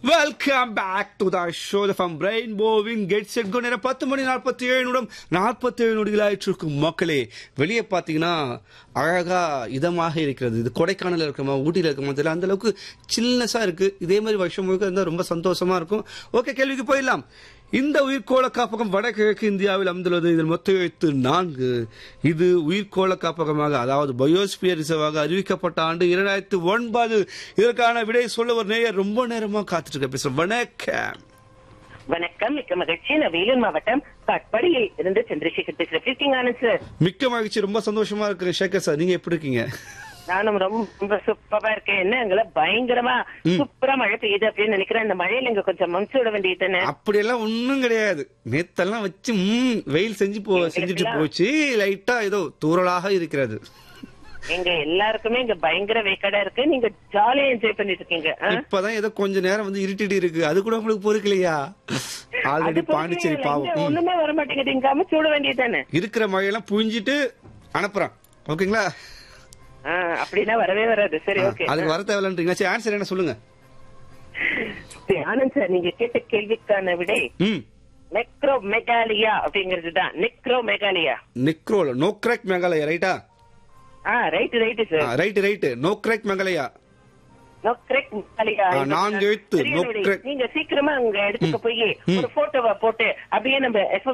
Welcome back to the show from brain bowing get set go நேரம் பத்து மணி நாற்பத்தி ஏழு நிமிடம் நாற்பத்தி ஏழு நொடிகளாயிட்டு இருக்கும் மக்களே வெளியே பார்த்தீங்கன்னா அழகா இதமாக இருக்கிறது இது கொடைக்கானல் இருக்கிற ஊட்டியில் இருக்க மாதிரி அந்த அளவுக்கு சில்னஸா இருக்கு இதே மாதிரி வருஷம் முழுக்க இருந்தால் ரொம்ப சந்தோஷமா இருக்கும் ஓகே கேள்விக்கு போயிடலாம் இந்த உயிர்கோள காப்பகம் வடகிழக்கு இந்தியாவில் அமைந்துள்ளது இதில் மொத்த எழுத்து நான்கு இது உயிர்கோள காப்பகமாக அதாவது பயோஸ்பியர் ரிசர்வாக அறிவிக்கப்பட்ட ஆண்டு இரண்டாயிரத்தி ஒன்பது இதற்கான விடை சொல்ல ஒரு நேயர் ரொம்ப நேரமா காத்துட்டு இருக்க பேசுறேன் வணக்கம் வணக்கம் மிக்க மகிழ்ச்சி நான் வேலூர் மாவட்டம் காட்பாடியில் இருந்து சந்திரசேகர் பேசுறேன் எப்படி இருக்கீங்க ஆனந்த் சார் மிக்க மகிழ்ச்சி ரொம்ப சந்தோஷமா இருக்கிறேன் சேகர் சார் நீங்க எப்படி இருக்கீங்க நானும் ரொம்ப ரொம்ப சூப்பரா இருக்கேன் என்ன எங்களை பயங்கரமா சூப்பரா மழை பெய்யுது அப்படின்னு நினைக்கிறேன் இந்த மழையில இங்க கொஞ்சம் மம்சு விட வேண்டியது தானே அப்படியெல்லாம் ஒண்ணும் கிடையாது நேத்தெல்லாம் வச்சு ம், வெயில் செஞ்சு போ செஞ்சுட்டு போச்சு லைட்டா ஏதோ தூறலாக இருக்கிறது எங்க எல்லாருக்குமே இங்க பயங்கர வேக்காடா இருக்கு நீங்க ஜாலியா என்ஜாய் பண்ணிட்டு இருக்கீங்க ஆ? இப்பதான் ஏதோ கொஞ்ச நேரம் வந்து இருட்டிட்டு இருக்கு அது கூட உங்களுக்கு பொறுக்கலையா ஆல்ரெடி அது பாண்டிச்சேரி புரியல, பாவம் இங்க ம். ஒண்ணுமே வர மாட்டேங்குது இங்க அமைச்சு விட வேண்டியது தானே இருக்கிற மழையெல்லாம் புழிஞ்சிட்டு அனுப்புறான் ஓகேங்களா அப்படின்னா வரவே வராது சரி ஓகே அதுக்கு வர தேவையில்லைன்றீங்களா சரி ஆன்சர் என்ன சொல்லுங்க ஆனந்த் சார் நீங்க கேட்ட கேள்விக்கான விடை ம் நெக்ரோ மெகாலியா அப்படிங்கிறது தான் நெக்ரோ மெகாலியா நெக்ரோல நோ கிராக் மேகாலயா ரைட்டா ஆ right right sir right right Nokrek Meghalaya Nokrek Meghalaya ஆ, நான்கு எழுத்து, சரியான விடை. நொக்ரெக். நீங்க சீக்கிரமா அங்க இடத்துக்கு போய் ஒரு போட்டோவை போட்டு அப்படியே நம்ம